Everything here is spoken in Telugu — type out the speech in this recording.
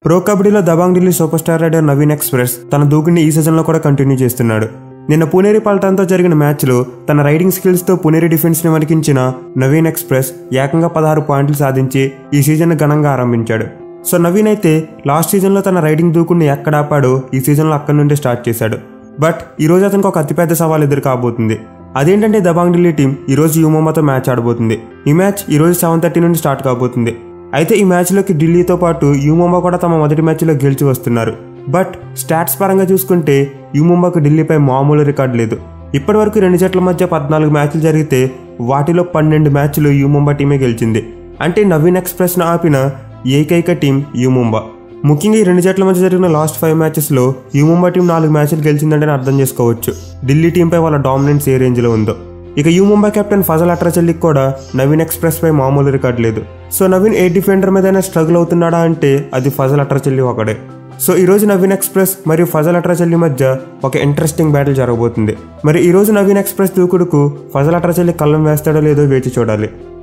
ప్రో కబడ్డీలో Dabang Delhi super star raider Naveen express తన దూకుని ఈ సీజన్లో కూడా కంటిన్యూ చేస్తున్నాడు నిన్న పునేరి పల్టాన్తో జరిగిన మ్యాచ్లో తన రైడింగ్ స్కిల్స్తో పునేరి డిఫెన్స్ని వణికించిన నవీన్ ఎక్స్ప్రెస్ ఏకంగా పదహారు పాయింట్లు సాధించి ఈ సీజన్ ఘనంగా ఆరంభించాడు సో నవీన్ అయితే లాస్ట్ సీజన్లో తన రైడింగ్ దూకుని ఎక్కడ ఆపాడో ఈ సీజన్లో అక్కడి నుండి స్టార్ట్ చేశాడు బట్ ఈ రోజు అతనికి ఒక అతిపెద్ద సవాల్ ఎదురు కాబోతుంది అదేంటంటే దబాంగ్ ఢిల్లీ టీం ఈ రోజు యూమోమాతో మ్యాచ్ ఆడబోతుంది ఈ మ్యాచ్ ఈ రోజు సెవెన్ థర్టీ నుండి స్టార్ట్ కాబోతుంది అయితే ఈ మ్యాచ్లోకి ఢిల్లీతో పాటు యూమోమా కూడా తమ మొదటి మ్యాచ్లో గెలిచి వస్తున్నారు బట్ స్టాట్స్ పరంగా చూసుకుంటే యూమోమాకు ఢిల్లీపై మామూలు రికార్డు లేదు ఇప్పటివరకు రెండు జట్ల మధ్య పద్నాలుగు మ్యాచ్లు జరిగితే వాటిలో పన్నెండు మ్యాచ్లు యూముంబా టీమే గెలిచింది అంటే నవీన్ ఎక్స్ప్రెస్ను ఆపిన ఏకైక టీం యూముంబా ముఖ్యంగా ఈ రెండు జట్ల మధ్య జరిగిన లాస్ట్ ఫైవ్ మ్యాచెస్లో యూముంబా టీం నాలుగు మ్యాచ్లు గెలిచిందంటే అర్థం చేసుకోవచ్చు ఢిల్లీ టీంపై వాళ్ళ డామినెన్స్ ఏ రేంజ్లో ఉందో ఇక యూ ముంబై కెప్టెన్ ఫజల్ అట్రచల్లికి కూడా నవీన్ ఎక్స్ప్రెస్ పై మామూలు రికార్డ్ లేదు సో నవీన్ ఏ డిఫెండర్ మీదైనా స్ట్రగుల్ అవుతున్నాడా అంటే అది ఫజల్ అట్రచల్లి ఒకడే సో ఈ రోజు నవీన్ ఎక్స్ప్రెస్ మరియు ఫజల్ అట్రచల్లి మధ్య ఒక ఇంట్రెస్టింగ్ బ్యాటిల్ జరగబోతుంది మరి ఈ రోజు నవీన్ ఎక్స్ప్రెస్ దూకుడుకు ఫజల్ అట్రచల్లి కళ్ళం వేస్తాడో లేదో వేచి చూడాలి